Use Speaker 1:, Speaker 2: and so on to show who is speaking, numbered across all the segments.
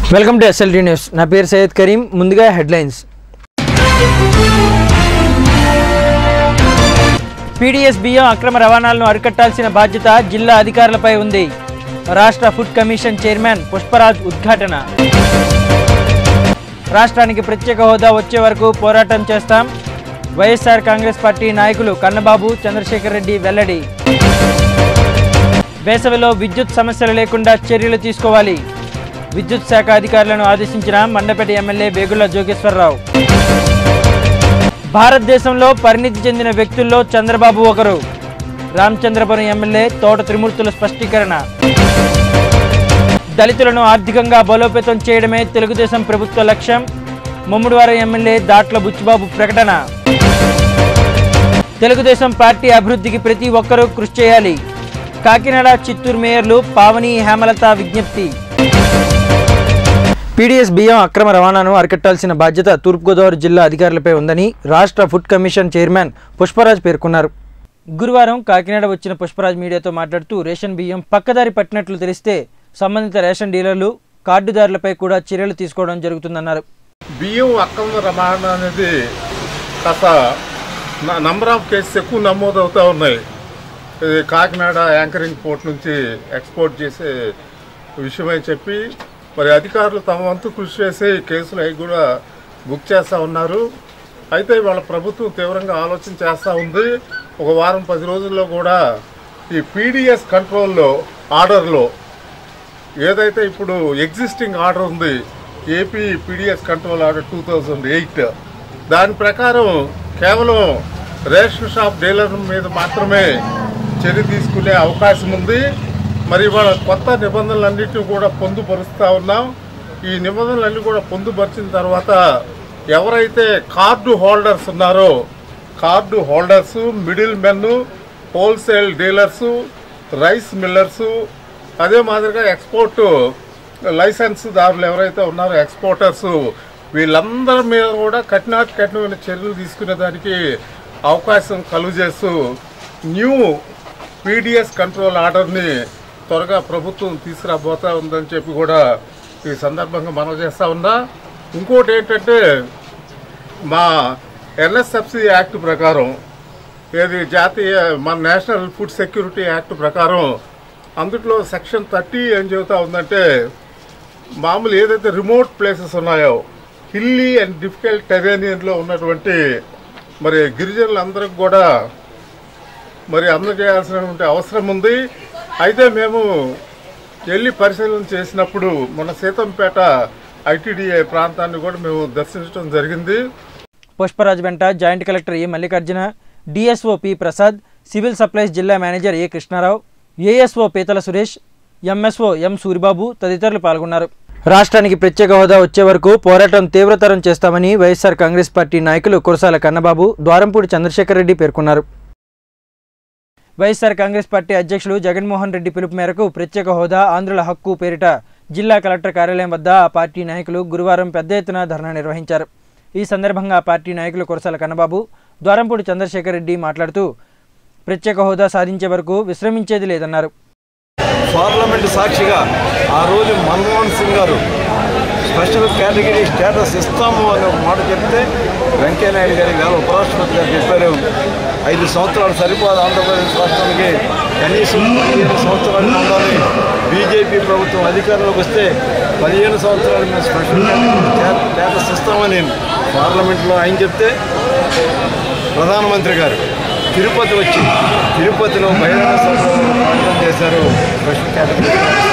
Speaker 1: welcome to SLT news నా పేరు సయ్యద్ కరీం ముందుగా హెడ్లైన్స్ పీడీఎస్ బియ్యం అక్రమ రవాణాలను అరికట్టాల్సిన బాధ్యత జిల్లా అధికారులపై ఉంది రాష్ట్ర ఫుడ్ కమిషన్ చైర్మన్ పుష్పరాజ్ ఉద్ఘాటన రాష్ట్రానికి ప్రత్యేక హోదా వచ్చే వరకు పోరాటం చేస్తాం వైఎస్ఆర్ కాంగ్రెస్ పార్టీ నాయకులు కన్నబాబు చంద్రశేఖర్ రెడ్డి వెల్లడి వేసవిలో విద్యుత్ సమస్యలు లేకుండా చర్యలు తీసుకోవాలి విద్యుత్ శాఖ అధికారులను ఆదేశించిన మండపేట ఎమ్మెల్యే బేగుల జోగేశ్వరరావు భారతదేశంలో పరిణితి చెందిన వ్యక్తుల్లో చంద్రబాబు ఒకరు రామచంద్రపురం ఎమ్మెల్యే తోట త్రిమూర్తుల స్పష్టీకరణ దళితులను ఆర్థికంగా బలోపేతం చేయడమే తెలుగుదేశం ప్రభుత్వ లక్ష్యం ముమ్మిడివారం ఎమ్మెల్యే దాట్ల బుచ్చిబాబు ప్రకటన తెలుగుదేశం పార్టీ అభివృద్ధికి ప్రతి ఒక్కరూ కృషి చేయాలి కాకినాడ చిత్తూరు మేయర్లు పావని హేమలత విజ్ఞప్తి పీడీఎస్ బియ్యం అక్రమ రవాణాను అరికట్టాల్సిన బాధ్యత తూర్పుగోదావరి జిల్లా అధికారులపై ఉందని రాష్ట్ర ఫుడ్ కమిషన్ చైర్మన్ పుష్పరాజ్ పేర్కొన్నారు గురువారం కాకినాడ వచ్చిన పుష్పరాజ్ మీడియాతో మాట్లాడుతూ రేషన్ బియ్యం పక్కదారి పట్టినట్లు తెలిస్తే సంబంధిత రేషన్ డీలర్లు కార్డుదారులపై కూడా చర్యలు తీసుకోవడం జరుగుతుందన్నారు
Speaker 2: బియ్యం అక్రమ రవాణా అనేది కాస్త నంబర్ ఆఫ్ కేసెస్ ఎక్కువ నమోదు అవుతూ ఉన్నాయి ఇది కాకినాడ యాంకరింగ్ పోర్ట్ నుంచి ఎక్స్పోర్ట్ చేసే విషయమని చెప్పి మరి అధికారులు తమ వంతు కృషి చేసి కేసులు అవి కూడా బుక్ చేస్తూ ఉన్నారు అయితే వాళ్ళ ప్రభుత్వం తీవ్రంగా ఆలోచన చేస్తూ ఉంది ఒక వారం పది రోజుల్లో కూడా ఈ పీడిఎస్ కంట్రోల్లో ఆర్డర్లో ఏదైతే ఇప్పుడు ఎగ్జిస్టింగ్ ఆర్డర్ ఉంది AP PDS control order two thousand eight దాని ప్రకారం కేవలం రేషన్ షాప్ డీలర్ మీద మాత్రమే చర్య తీసుకునే అవకాశం ఉంది మరి ఇవాళ కొత్త నిబంధనలన్నింటినీ కూడా పొందుపరుస్తూ ఉన్నాం ఈ నిబంధనలన్నీ కూడా పొందుపరిచిన తర్వాత ఎవరైతే కార్డు హోల్డర్స్ ఉన్నారో card holders middle men wholesale dealers rice millers అదే మాదిరిగా ఎక్స్పోర్ట్ లైసెన్స్ దారులు ఎవరైతే ఉన్నారో ఎక్స్పోర్టర్స్ వీళ్ళందరి మీద కూడా కఠినాతి కఠినమైన చర్యలు తీసుకునే దానికి అవకాశం కలుగజేస్తూ న్యూ పీడిఎస్ కంట్రోల్ ఆర్డర్ని త్వరగా ప్రభుత్వం తీసుకురాబోతా ఉందని చెప్పి కూడా ఈ సందర్భంగా మనం చేస్తా ఉన్నా ఇంకోటి ఏంటంటే మా ఎన్ఎస్ఎఫ్సి యాక్ట్ ప్రకారం ఏది జాతీయ మన నేషనల్ ఫుడ్ సెక్యూరిటీ యాక్ట్ ప్రకారం అందుట్లో సెక్షన్ థర్టీ ఏం చెబుతా ఉందంటే మామూలు ఏదైతే రిమోట్ ప్లేసెస్ ఉన్నాయో హిల్లీ అండ్ డిఫికల్ట్ టెరేనియన్లో ఉన్నటువంటి మరి గిరిజనులందరికి కూడా మరి అందజేయాల్సినటువంటి అవసరం ఉంది అయితే మేము వెళ్ళి పరిశీలన చేసినప్పుడు మన సీతంపేట ఐటీడీఏ ప్రాంతాన్ని కూడా మేము దర్శించడం జరిగింది
Speaker 1: పుష్పరాజ్ వెంట joint collector A Mallikarjuna DSO P Prasad civil supplies జిల్లా manager A Krishnarao ASO Peethala Suresh MSO ఎం సూరిబాబు తదితరులు పాల్గొన్నారు రాష్ట్రానికి ప్రత్యేక హోదా వచ్చే వరకు పోరాటం తీవ్రతరం చేస్తామని వైఎస్ఆర్ కాంగ్రెస్ పార్టీ నాయకులు కురసాల కన్నబాబు ద్వారంపూడి చంద్రశేఖర్ రెడ్డి పేర్కొన్నారు వైఎస్ఆర్ కాంగ్రెస్ పార్టీ అధ్యక్షులు జగన్మోహన్ రెడ్డి పిలుపు మేరకు ప్రత్యేక హోదా ఆంధ్రుల హక్కు పేరిట జిల్లా కలెక్టర్ కార్యాలయం వద్ద ఆ పార్టీ నాయకులు గురువారం పెద్ద ఎత్తున ధర్నా నిర్వహించారు ఈ సందర్భంగా ఆ పార్టీ నాయకులు కురసాల కన్నబాబు ద్వారంపూడి చంద్రశేఖర్ రెడ్డి మాట్లాడుతూ ప్రత్యేక హోదా సాధించే వరకు విశ్రమించేది లేదన్నారు
Speaker 3: పార్లమెంట్ సాక్షిగా ఆ రోజు మన్మోహన్ సింగ్ గారు స్పెషల్ కేటగిరీ స్టేటస్ ఇస్తాము అని ఒక మాట చెప్తే వెంకయ్యనాయుడు గారి గారు ఉపరాష్ట్రపతి గారు చెప్పారు ఐదు సంవత్సరాలు సరిపోదు ఆంధ్రప్రదేశ్ రాష్ట్రానికి కనీసం పదిహేను సంవత్సరాలు ఉండాలి బీజేపీ ప్రభుత్వం అధికారంలోకి వస్తే పదిహేను సంవత్సరాలు మేము స్పెషల్ కేటగిరీ స్టేటస్ ఇస్తామని పార్లమెంట్లో ఆయన చెప్తే ప్రధానమంత్రి గారు తిరుపతి వచ్చి తిరుపతిలో బహిరంగ సభలో ప్రకటన చేశారు స్పెషల్ కేటగిరీ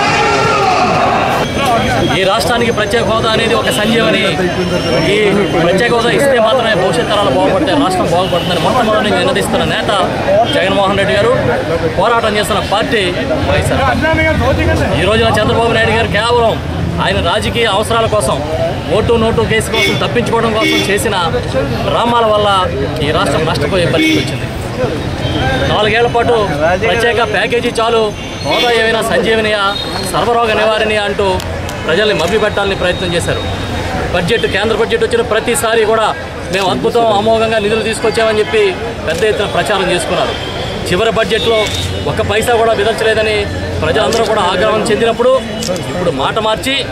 Speaker 4: ఈ రాష్ట్రానికి ప్రత్యేక హోదా అనేది ఒక సంజీవని ఈ ప్రత్యేక హోదా ఇస్తే మాత్రమే భవిష్యత్ తరాలు బాగుపడతాయి రాష్ట్రం బాగుపడుతుందని మొట్టమొదటి నుంచి నినదిస్తున్న నేత జగన్మోహన్ రెడ్డి గారు పోరాటం చేస్తున్న పార్టీ వైఎస్ఆర్ ఈ రోజున చంద్రబాబు నాయుడు గారు కేవలం ఆయన రాజకీయ అవసరాల కోసం ఓటు నోటు కేసు కోసం తప్పించుకోవడం కోసం చేసిన డ్రామాల వల్ల ఈ రాష్ట్రం నష్టపోయే పరిస్థితి వచ్చింది నాలుగేళ్ల పాటు ప్రత్యేక ప్యాకేజీ చాలు హోదా ఏమైనా సంజీవనియా సర్వరోగ నివారణి అంటూ ప్రజల్ని మభ్యపెట్టాలని ప్రయత్నం చేశారు బడ్జెట్ కేంద్ర బడ్జెట్ వచ్చిన ప్రతిసారి కూడా మేము అద్భుతం అమోఘంగా నిధులు తీసుకొచ్చామని చెప్పి పెద్ద ఎత్తున ప్రచారం చేసుకున్నారు చివరి బడ్జెట్లో ఒక్క పైసా కూడా విదల్చలేదని ప్రజలందరూ కూడా ఆగ్రహం చెందినప్పుడు ఇప్పుడు మాట మార్చి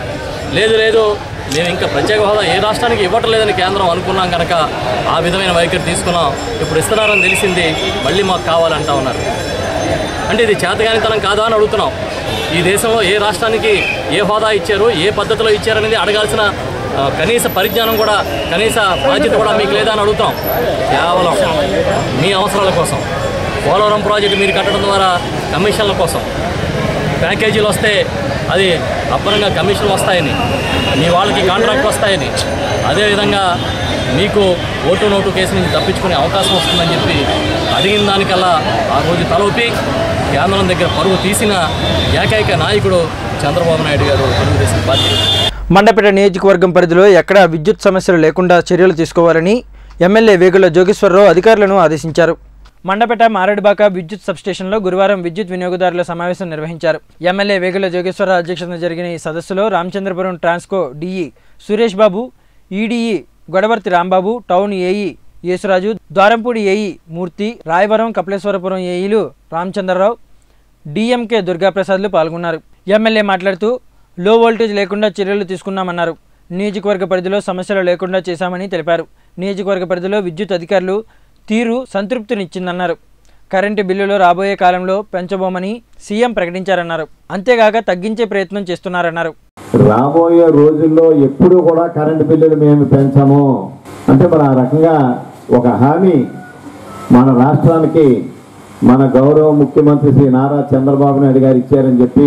Speaker 4: లేదు లేదు మేము ఇంకా ప్రత్యేక హోదా ఏ రాష్ట్రానికి ఇవ్వట్లేదని కేంద్రం అనుకున్నాం కనుక ఆ విధమైన వైఖరి తీసుకున్నాం ఇప్పుడు ఇస్తున్నారని తెలిసింది మళ్ళీ మాకు కావాలంటా ఉన్నారు అంటే ఇది చేతగానితనం కాదా అని అడుగుతున్నాం ఈ దేశంలో ఏ రాష్ట్రానికి ఏ హోదా ఇచ్చారు ఏ పద్ధతిలో ఇచ్చారనేది అడగాల్సిన ఆ, కనీస పరిజ్ఞానం కూడా కనీస బాధ్యత కూడా మీకు లేదా అని అడుగుతాం కేవలం మీ అవసరాల కోసం పోలవరం ప్రాజెక్టు మీరు కట్టడం ద్వారా కమిషన్ల కోసం ప్యాకేజీలు వస్తే అది అప్పనంగా కమిషన్లు వస్తాయని మీ వాళ్ళకి కాంట్రాక్ట్ వస్తాయని అదేవిధంగా మీకు ఓటు నోటు కేసు నుంచి తప్పించుకునే అవకాశం వస్తుందని చెప్పి అడిగిన దానికల్లా ఆ రోజు తలొప్పి కేంద్రం దగ్గర పరువు తీసిన ఏకైక నాయకుడు చంద్రబాబు నాయుడు గారు తెలుగుదేశం పార్టీ
Speaker 1: మండపేట నియోజకవర్గం పరిధిలో ఎక్కడా విద్యుత్ సమస్యలు లేకుండా చర్యలు తీసుకోవాలని ఎమ్మెల్యే వేగుల జోగేశ్వరరావు అధికారులను ఆదేశించారు మండపేట మారేడుబాక విద్యుత్ సబ్స్టేషన్లో గురువారం విద్యుత్ వినియోగదారుల సమావేశం నిర్వహించారు ఎమ్మెల్యే వేగుల జోగేశ్వరరావు అధ్యక్షతన జరిగిన ఈ సదస్సులో Ramachandrapuram Transco DE Suresh Babu ADE Godavarthi Rambabu town AE Yesuraju Dwarampudi AE Murthy Rayavaram Kapileswarapuram ఏఈలు రామచంద్రరావు డిఎంకే దుర్గాప్రసాద్లు పాల్గొన్నారు ఎమ్మెల్యే మాట్లాడుతూ లో వోల్టేజ్ లేకుండా చర్యలు తీసుకున్నామన్నారు నియోజకవర్గ పరిధిలో సమస్యలు లేకుండా చేశామని తెలిపారు నియోజకవర్గ పరిధిలో విద్యుత్ అధికారులు తీరు సంతృప్తినిచ్చిందన్నారు కరెంటు బిల్లులు రాబోయే కాలంలో పెంచబోమని సీఎం ప్రకటించారన్నారు అంతేగాక తగ్గించే ప్రయత్నం చేస్తున్నారన్నారు
Speaker 5: రాబోయే రోజుల్లో ఎప్పుడు కూడా కరెంటు బిల్లులు మేము పెంచము అంటే మరి ఆ రకంగా ఒక హామీ మన రాష్ట్రానికి మన గౌరవ ముఖ్యమంత్రి శ్రీ నారా చంద్రబాబు నాయుడు గారు ఇచ్చారని చెప్పి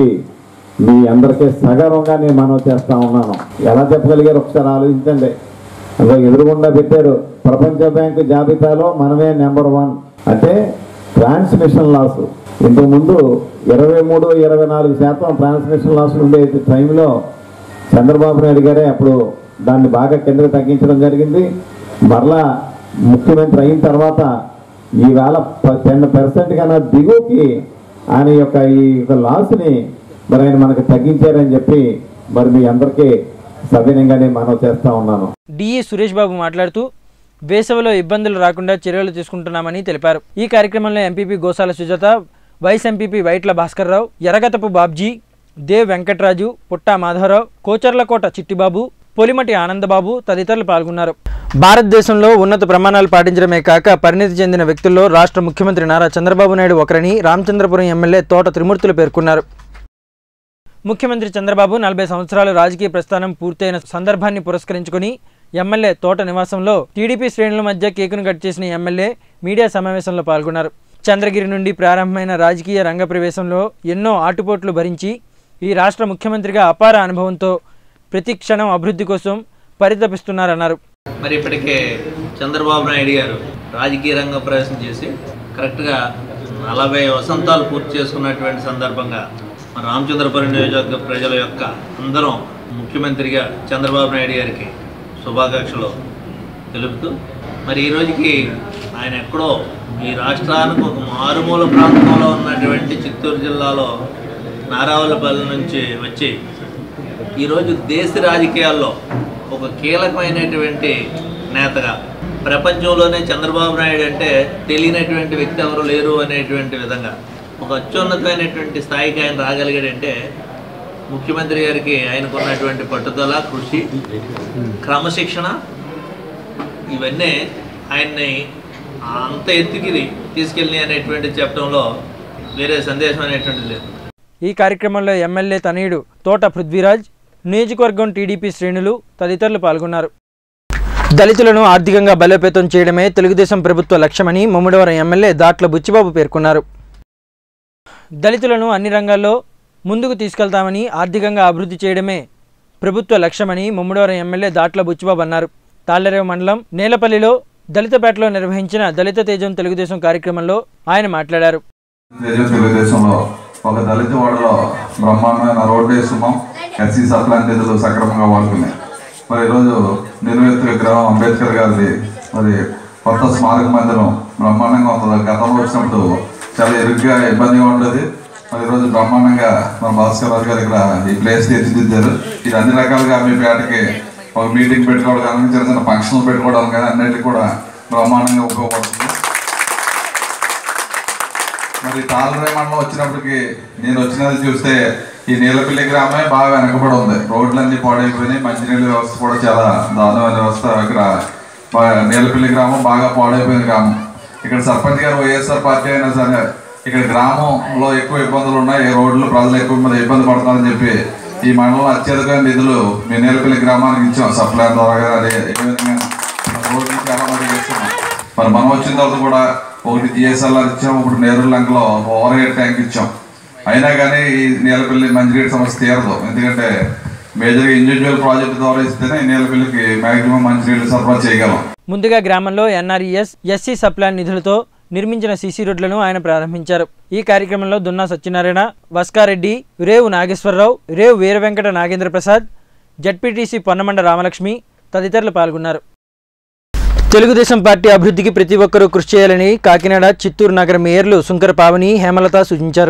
Speaker 5: మీ అందరికీ సగర్వంగా నేను మనవి చేస్తా ఉన్నాను ఎలా చెప్పగలిగారు ఒకసారి ఆలోచించండి అందులో ఎదురుగుండా పెట్టారు ప్రపంచ బ్యాంకు జాబితాలో మనమే నెంబర్ వన్ అంటే ట్రాన్స్మిషన్ లాస్ ఇంతకుముందు ఇరవై మూడు ఇరవై నాలుగు శాతం ట్రాన్స్మిషన్ లాస్ ఉండే టైంలో చంద్రబాబు నాయుడు గారే అప్పుడు దాన్ని బాగా కిందకి తగ్గించడం జరిగింది మరలా ముఖ్యమంత్రి అయిన తర్వాత ఈవేళ టెన్ పర్సెంట్ కన్నా దిగువకి ఆయన యొక్క ఈ యొక్క లాస్ని మరి ఆయన మనకు తగ్గించారని చెప్పి మరి మీ అందరికీ సవినయంగానే మనవి చేస్తా ఉన్నాను
Speaker 1: డిఈ సురేష్ బాబు మాట్లాడుతూ వేసవిలో ఇబ్బందులు రాకుండా చర్యలు తీసుకుంటున్నామని తెలిపారు ఈ కార్యక్రమంలో MPP Gosala Sujatha vice MPP Vytla Bhaskarrao Erragathapu Babji Dev Venkatraju Putta Madhavarao Kocharlakota Chittibabu Polimati Anandababu తదితరులు పాల్గొన్నారు భారతదేశంలో ఉన్నత ప్రమాణాలు పాటించడమే కాక పరిణితి చెందిన వ్యక్తుల్లో రాష్ట్ర ముఖ్యమంత్రి నారా చంద్రబాబు నాయుడు ఒకరని రామచంద్రపురం ఎమ్మెల్యే తోట త్రిమూర్తులు పేర్కొన్నారు ముఖ్యమంత్రి చంద్రబాబు నలభై సంవత్సరాలు రాజకీయ ప్రస్థానం పూర్తయిన సందర్భాన్ని పురస్కరించుకుని ఎమ్మెల్యే తోట నివాసంలో టీడీపీ శ్రేణుల మధ్య కేకును కట్ చేసిన ఎమ్మెల్యే మీడియా సమావేశంలో పాల్గొన్నారు చంద్రగిరి నుండి ప్రారంభమైన రాజకీయ రంగ ప్రవేశంలో ఎన్నో ఆటుపోట్లు భరించి ఈ రాష్ట్ర ముఖ్యమంత్రిగా అపార అనుభవంతో ప్రతి క్షణం అభివృద్ధి కోసం పరితపిస్తున్నారన్నారు
Speaker 6: మరి ఇప్పటికే చంద్రబాబు నాయుడు గారు రాజకీయ రంగ ప్రవేశం చేసి కరెక్ట్గా నలభై వసంతాలు పూర్తి చేసుకున్నటువంటి సందర్భంగా మన రామచంద్రపురం నియోజకవర్గ ప్రజల యొక్క అందరం ముఖ్యమంత్రిగా చంద్రబాబు నాయుడు గారికి శుభాకాంక్షలు తెలుపుతూ మరి ఈ రోజుకి ఆయన ఎక్కడో ఈ రాష్ట్రానికి ఒక మారుమూల ప్రాంతంలో ఉన్నటువంటి చిత్తూరు జిల్లాలో నారావులపల్లి నుంచి వచ్చి ఈరోజు దేశ రాజకీయాల్లో ఒక కీలకమైనటువంటి నేతగా ప్రపంచంలోనే చంద్రబాబు నాయుడు అంటే తెలియనటువంటి వ్యక్తి ఎవరు లేరు అనేటువంటి విధంగా ఒక అత్యున్నతమైనటువంటి స్థాయికి ఆయన రాగలిగాడంటే ముఖ్యమంత్రి గారికి ఆయనకు ఉన్నటువంటి పట్టుదల కృషి క్రమశిక్షణ ఇవన్నీ ఆయన్ని అంత ఎత్తుకి తీసుకెళ్ళి అనేటువంటి చెప్పడంలో వేరే సందేశం అనేటువంటిది లేదు
Speaker 1: ఈ కార్యక్రమంలో ఎమ్మెల్యే తనయుడు తోట పృథ్వీరాజ్ నియోజకవర్గం టీడీపీ శ్రేణులు తదితరులు పాల్గొన్నారు దళితులను ఆర్థికంగా బలోపేతం చేయడమే తెలుగుదేశం ప్రభుత్వ లక్ష్యమని ముమ్మడివరం ఎమ్మెల్యే దాట్ల బుచ్చిబాబు పేర్కొన్నారు దళితులను అన్ని రంగాల్లో ముందుకు తీసుకెళ్తామని ఆర్థికంగా అభివృద్ధి చేయడమే ప్రభుత్వ లక్ష్యమని ముమ్మడివరం ఎమ్మెల్యే దాట్ల బుచ్చిబాబు అన్నారు తాళ్లరేవు మండలం నేలపల్లిలో దళితపేటలో నిర్వహించిన దళిత తేజం తెలుగుదేశం కార్యక్రమంలో ఆయన మాట్లాడారు
Speaker 7: తేజం తెలుగుదేశంలో ఒక దళిత వాడలో బ్రహ్మాండమైన రోడ్డు వేస్తున్నాం ఎస్సీ సప్లై నిధులు సక్రమంగా వాడుతున్నాయి మరి ఈరోజు నిర్వేత్త విగ్రహం అంబేద్కర్ గారిది మరి కొత్త స్మారక మందిరం బ్రహ్మాండంగా ఉంటుంది గతంలో వచ్చినప్పుడు చాలా ఇరుగ్గా ఇబ్బందిగా ఉండేది మరి ఈరోజు బ్రహ్మాండంగా మన భాస్కర్ రాజు గారు ఇక్కడ ఈ ప్లేస్ తీర్చిదిద్దారు ఇది అన్ని రకాలుగా మీ పేటకి ఒక మీటింగ్ పెట్టుకోవడం కానీ చిన్న చిన్న ఫంక్షన్లు పెట్టుకోవడం కానీ అన్నిటికీ కూడా బ్రహ్మాండంగా ఉపయోగపడుతుంది మరి తాళరాయి మండలం వచ్చినప్పటికి నేను వచ్చినది చూస్తే ఈ నీలపల్లి గ్రామమే బాగా వెనకబడి ఉంది రోడ్లన్నీ పాడైపోయినాయి మంచినీళ్ళ వ్యవస్థ కూడా చాలా దారుణమైన వ్యవస్థ ఇక్కడ బా- నీలపల్లి గ్రామం బాగా పాడైపోయిన గ్రామం ఇక్కడ సర్పంచ్ గారు వైఎస్ఆర్ పార్టీ అయినా సరే ఇక్కడ గ్రామంలో ఎక్కువ ఇబ్బందులు ఉన్నాయి ఈ రోడ్లు ప్రజలు ఎక్కువ మంది ఇబ్బంది పడతారని చెప్పి ఈ మండలం అత్యధిక నిధులు మీ నీలపల్లి గ్రామానికి ఇచ్చాం సప్లై ద్వారా కానీ ఏ విధంగా రోడ్లు చాలా మంది చేస్తున్నాం మరి మనం వచ్చిన తర్వాత కూడా ఒకటి జిఎస్ఎల్ఆర్ ఇచ్చాం ఒకటి నేరుల లంకలో ఓవర్ హెడ్ ట్యాంక్ ఇచ్చాం అయినా కానీ ఈ నీలపల్లి మంచినీటి సమస్య తీరదు ఎందుకంటే మేజర్గా ఇండివిజువల్ ప్రాజెక్ట్ ద్వారా ఇస్తేనే ఈ నీలపల్లికి మాక్సిమం మంచినీళ్ళు సరఫరా చేయగలం
Speaker 1: ముందుగా గ్రామంలో ఎన్ఆర్ఈఎస్ ఎస్సీ సప్లాన్ నిధులతో నిర్మించిన సీసీ రోడ్లను ఆయన ప్రారంభించారు ఈ కార్యక్రమంలో దున్నా సత్యనారాయణ వస్కారెడ్డి రేవు నాగేశ్వరరావు రేవు వీర వెంకట నాగేంద్ర ప్రసాద్ జడ్పీటీసీ పొన్నమండ రామలక్ష్మి తదితరులు పాల్గొన్నారు తెలుగుదేశం పార్టీ అభివృద్ధికి ప్రతి ఒక్కరూ కృషి చేయాలని కాకినాడ చిత్తూరు నగర మేయర్లు సుంకర పావని హేమలత సూచించారు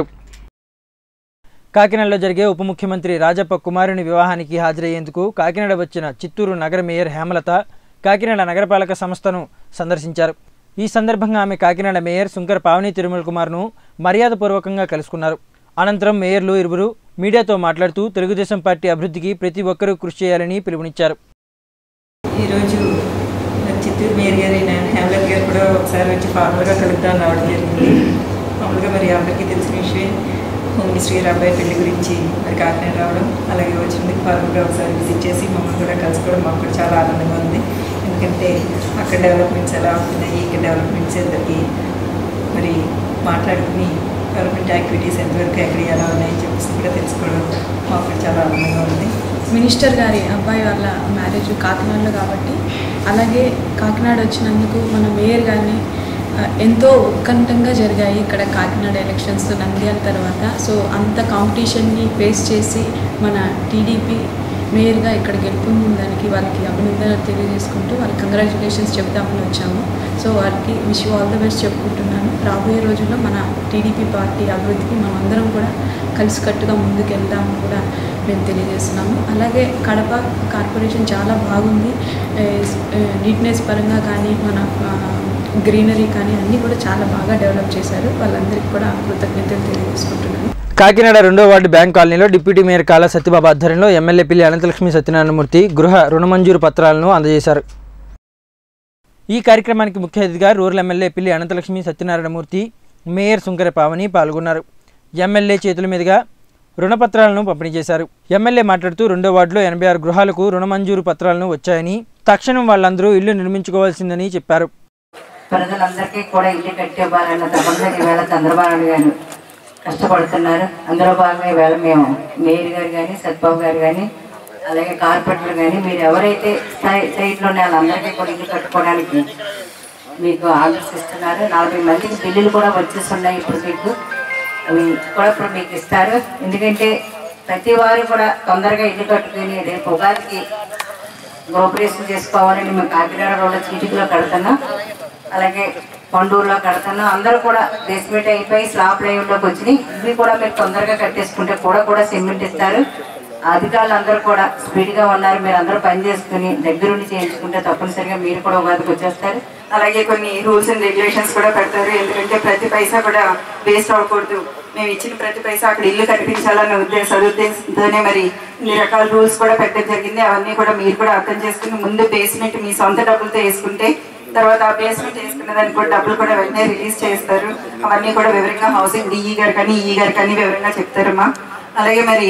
Speaker 1: కాకినాడలో జరిగే ఉప ముఖ్యమంత్రి రాజప్ప కుమారుని వివాహానికి హాజరయ్యేందుకు కాకినాడ వచ్చిన చిత్తూరు నగర మేయర్ హేమలత కాకినాడ నగరపాలక సంస్థను సందర్శించారు ఈ సందర్భంగా ఆమె కాకినాడ మేయర్ సుంకర పావని తిరుమల కుమార్ను మర్యాదపూర్వకంగా కలుసుకున్నారు అనంతరం మేయర్లు ఇరువురు మీడియాతో మాట్లాడుతూ తెలుగుదేశం పార్టీ అభివృద్ధికి ప్రతి ఒక్కరూ కృషి చేయాలని పిలుపునిచ్చారు
Speaker 8: ఈరోజు చిత్తూరు మేయర్ గారి నేను హేమలత్ గారు కూడా ఒకసారి వచ్చి ఫార్మల్గా కలుద్దాం రావడం జరిగింది మామూలుగా మరి అందరికీ తెలిసిన విషయం హోమ్ మినిస్టర్ గారి అబ్బాయి పెళ్లి గురించి మరి కాకినాడ రావడం అలాగే వచ్చినందుకు ఫార్మల్గా ఒకసారి విజిట్ చేసి మమ్మల్ని కూడా కలుసుకోవడం మాకు కూడా చాలా ఆనందంగా ఉంది ఎందుకంటే అక్కడ డెవలప్మెంట్స్ ఎలా అవుతున్నాయి ఇక్కడ డెవలప్మెంట్స్ ఇద్దరికి మరి మాట్లాడుకుని డెవలప్మెంట్ యాక్టివిటీస్ ఎంతవరకు ఎక్కడ ఎలా ఉన్నాయని చెప్పేసి కూడా తెలుసుకోవడం మాకు కూడా చాలా ఆనందంగా ఉంది
Speaker 9: మినిస్టర్ గారి అబ్బాయి వాళ్ళ మ్యారేజ్ కాకినాడలో కాబట్టి అలాగే కాకినాడ వచ్చినందుకు మన మేయర్ గారిని ఆ, ఎంతో ఉత్కంఠంగా జరిగాయి ఇక్కడ కాకినాడ ఎలక్షన్స్ నంద్యాల తర్వాత సో అంత కాంపిటీషన్ని ఫేస్ చేసి మన టీడీపీ మేయర్గా ఇక్కడ గెలుపొందిందానికి వాళ్ళకి అభినందనలు తెలియజేసుకుంటూ వాళ్ళకి కంగ్రాచులేషన్స్ చెప్దామని వచ్చాము సో వారికి విష్ ఆల్ ద బెస్ట్ చెప్పుకుంటున్నాను రాబోయే రోజుల్లో మన టీడీపీ పార్టీ అభివృద్ధికి మనం అందరం కూడా కలిసికట్టుగా ముందుకు వెళ్దామని కూడా మేము తెలియజేస్తున్నాము అలాగే కడప కార్పొరేషన్ చాలా బాగుంది నీట్నెస్ పరంగా కానీ మన గ్రీనరీ కానీ అన్నీ కూడా చాలా బాగా డెవలప్ చేశారు వాళ్ళందరికీ కూడా కృతజ్ఞతలు తెలియజేసుకుంటున్నాను
Speaker 1: కాకినాడ రెండో వార్డు బ్యాంక్ కాలనీలో డిప్యూటీ మేయర్ కాల సత్యబాబు ఆధ్వర్యంలో ఎమ్మెల్యే పిల్లి అనంతలక్ష్మి సత్యనారాయణమూర్తి గృహ రుణ మంజూరు పత్రాలను అందజేశారు ఈ కార్యక్రమానికి ముఖ్య అతిథిగా rural MLA Pilli Anantalakshmi Satyanarayanamurthy mayor Sunkara Pavani పాల్గొన్నారు ఎమ్మెల్యే చేతుల మీదుగా రుణపత్రాలను పంపిణీ చేశారు ఎమ్మెల్యే మాట్లాడుతూ రెండో వార్డులో ఎనభై ఆరు గృహాలకు రుణ మంజూరు పత్రాలను వచ్చాయని తక్షణం వాళ్ళందరూ ఇల్లు నిర్మించుకోవాల్సిందని చెప్పారు
Speaker 10: ప్రజలందరికీ కూడా ఇల్లు కట్టివ్వాలన్న తపనతో ఈవేళ చంద్రబాబు నాయుడు గారు కష్టపడుతున్నారు అందులో భాగంగా ఈవేళ మేము మేయర్ గారు కానీ సత్బాబు గారు కానీ అలాగే కార్పొరేటర్లు కానీ మీరు ఎవరైతే సై- సైట్లో ఉన్న వాళ్ళందరికీ కూడా ఇల్లు కట్టుకోవడానికి మీకు ఆర్డర్స్ ఇస్తున్నారు నలభై మందికి బిల్లులు కూడా వచ్చేస్తున్నాయి ఇప్పుడు మీకు అవి కూడా ఇప్పుడు మీకు ఇస్తారు ఎందుకంటే ప్రతి వారు కూడా తొందరగా ఇల్లు కట్టుకుని రేపు ఉగాదికి గృహప్రవేశం చేసుకోవాలని మేము కాకినాడ రోడ్ల చీటికలో కడుతున్నాం అలాగే కొండూరులో కడుతున్నాం అందరూ కూడా బేస్మెంట్ అయిపోయి స్లాబ్ లైవ్లోకి వచ్చినాయి ఇవి కూడా మీరు తొందరగా కట్టేసుకుంటే కూడా కూడా సిమెంట్ ఇస్తారు అధికారులు అందరూ కూడా స్పీడ్గా ఉన్నారు మీరు అందరూ పని చేసుకుని దగ్గరుండి చేయించుకుంటే తప్పనిసరిగా మీరు కూడా ఉగాదికి వచ్చేస్తారు
Speaker 8: అలాగే కొన్ని రూల్స్ అండ్ రెగ్యులేషన్స్ కూడా పెడతారు ఎందుకంటే ప్రతి పైసా కూడా వేస్ట్ అవ్వకూడదు మేము ఇచ్చిన ప్రతి పైసా అక్కడ ఇల్లు కనిపించాలన్న ఉద్దేశం సదుద్దేశంతోనే మరి ఇన్ని రకాల రూల్స్ కూడా పెట్టడం జరిగింది అవన్నీ కూడా మీరు కూడా అర్థం చేసుకుని ముందు బేస్మెంట్ మీ సొంత డబ్బులతో వేసుకుంటే తర్వాత ఆ బేస్మెంట్ వేసుకున్న దానికి కూడా డబ్బులు కూడా వెంటనే రిలీజ్ చేస్తారు అవన్నీ కూడా వివరంగా హౌసింగ్ డిఈ గారు కానీ ఈ గారు కానీ వివరంగా చెప్తారమ్మా అలాగే మరి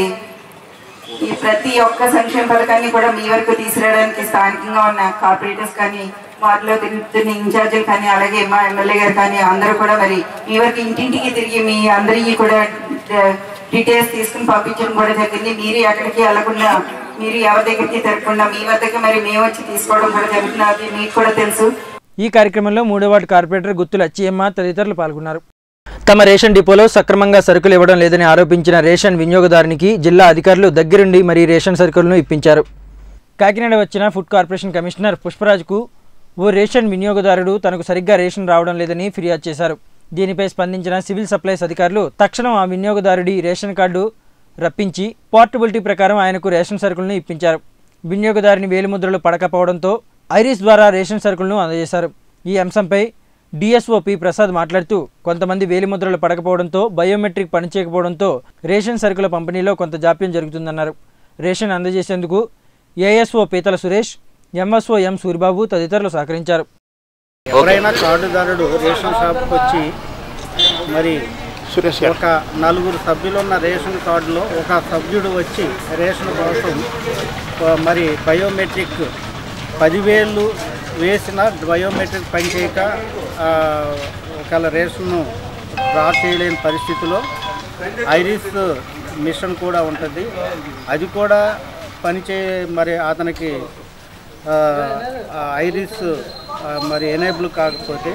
Speaker 8: ఈ ప్రతి ఒక్క సంక్షేమ పథకాన్ని కూడా మీ వరకు తీసుకురావడానికి స్థానికంగా ఉన్న కార్పొరేటర్స్ కానీ వాటిలో తిరుగుతున్న ఇన్ఛార్జీలు కానీ అలాగే మా ఎమ్మెల్యే గారు కానీ అందరూ కూడా మరి మీ వరకు ఇంటింటికి తిరిగి మీ అందరికీ కూడా డీటెయిల్స్ తీసుకుని పంపించడం కూడా జరిగింది మీరు ఎక్కడికి వెళ్ళకుండా మీరు ఎవరి దగ్గరికి తిరగకుండా మీ వద్దకు మరి మేము వచ్చి తీసుకోవడం కూడా జరుగుతుంది అది మీకు కూడా తెలుసు
Speaker 1: ఈ కార్యక్రమంలో మూడో వార్డు కార్పొరేటర్ గుత్తుల అచ్చియమ్మ తదితరులు పాల్గొన్నారు తమ రేషన్ డిపోలో సక్రమంగా సరుకులు ఇవ్వడం లేదని ఆరోపించిన రేషన్ వినియోగదారునికి జిల్లా అధికారులు దగ్గరుండి మరీ రేషన్ సరుకులను ఇప్పించారు కాకినాడ వచ్చిన ఫుడ్ కార్పొరేషన్ కమిషనర్ పుష్పరాజ్కు ఓ రేషన్ వినియోగదారుడు తనకు సరిగ్గా రేషన్ రావడం లేదని ఫిర్యాదు చేశారు దీనిపై స్పందించిన సివిల్ సప్లైస్ అధికారులు తక్షణం ఆ వినియోగదారుడి రేషన్ కార్డు రప్పించి పోర్టబిలిటీ ప్రకారం ఆయనకు రేషన్ సరుకులను ఇప్పించారు వినియోగదారుని వేలిముద్రలు పడకపోవడంతో ఐరిస్ ద్వారా రేషన్ సరుకులను అందజేశారు ఈ అంశంపై డిఎస్ఓ పి ప్రసాద్ మాట్లాడుతూ కొంతమంది వేలిముద్రలు పడకపోవడంతో బయోమెట్రిక్ పనిచేయకపోవడంతో రేషన్ సరుకుల పంపిణీలో కొంత జాప్యం జరుగుతుందన్నారు ration అందజేసేందుకు ASO Peethala Suresh MSO ఎం సూరిబాబు తదితరులు సహకరించారు
Speaker 11: ఎవరైనా కార్డుదారుడు రేషన్ షాప్కి వచ్చి మరి ఒక నలుగురు సభ్యులు ఉన్న రేషన్ కార్డులో ఒక సభ్యుడు వచ్చి రేషన్ కోసం ఆ, మరి బయోమెట్రిక్ పదివేలు వేసిన బయోమెట్రిక్ పనిచేయక ఆ, ఒకవేళ రేషన్ను డ్రా చేయలేని పరిస్థితిలో ఐరిస్ మిషన్ కూడా ఉంటుంది అది కూడా పనిచే మరి అతనికి ఆ, ఆ ఐరిస్ ఆ, మరి ఎనేబుల్ కాకపోతే